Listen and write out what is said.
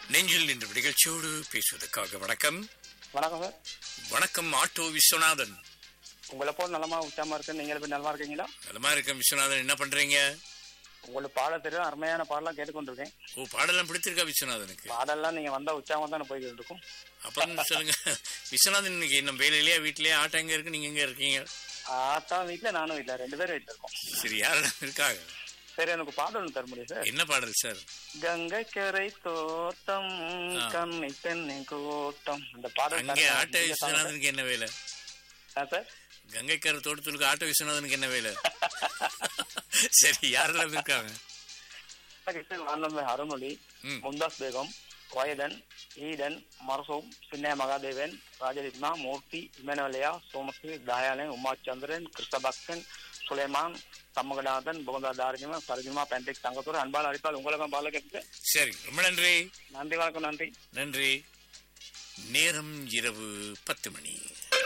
நெஞ்சில் என்ற நிகழ்ச்சியோடு பேசுவதற்காக வணக்கம் வணக்கம் சார் வணக்கம் ஆட்டோ விஸ்வநாதன் உங்களை போல் நலமா உச்சாம இருக்கு நீங்க எப்படி நலமா இருக்கீங்களா நலமா இருக்கேன் விஸ்வநாதன் என்ன பண்றீங்க உங்களுக்கு பாட தெரியும் அருமையான பாடலாம் கேட்டுக்கொண்டிருக்கேன் ஓ பாடலாம் பிடித்திருக்கா விஸ்வநாதனுக்கு பாடலாம் நீங்க வந்தா உற்சாகம் தான் போய்கிட்டு இருக்கும் அப்புறம் சொல்லுங்க விஸ்வநாதன் இன்னைக்கு என்ன வேலையிலேயே வீட்லயே ஆட்டம் எங்க இருக்கு நீங்க எங்க இருக்கீங்க ஆத்தா வீட்டுல நானும் வீட்டுல ரெண்டு பேரும் வீட்டுல இருக்கோம் சரி யாரெல்லாம் இருக்காங்க சரி எனக்கு பாடல் ஒன்று தர முடியும் சார் என்ன பாடல் சார் கங்கை கரை தோட்டம் ஆ. கண்ணி தென்னை கூட்டம் இந்த பாடல் அங்கே தரேன். ஆட்டோ நீங்க தாங்க சார். விஸ்வநாதனுக்கு என்ன வேலை ஆ, சார் கங்கைக்கரை தோட்டத்துக்கு ஆட்டோ விஸ்வநாதனுக்கு என்ன வேலை சரி யாரெல்லாம் இருக்காங்க வாழ்ந்த அருணொலி ம். மும்தாஸ் பேகம் வயதன் ஈடன் மரசோம் சின்ன மகாதேவன் ராஜரத்னா மூர்த்தி இமனவலையா சோமஸ்ரீ தயாலன் உமாச்சந்திரன் கிருஷ்ணபக்தன் சுலைமான் சம்மகநாதன் புகந்தா தாரஜிமா சரஜிமா பென்டிக் தங்கத்தூர் அன்பால் அடிப்பால் உங்களுக்கு பால கேட்கு சரி ரொம்ப நன்றி நன்றி வணக்கம் நன்றி நன்றி நேரம் இரவு பத்து மணி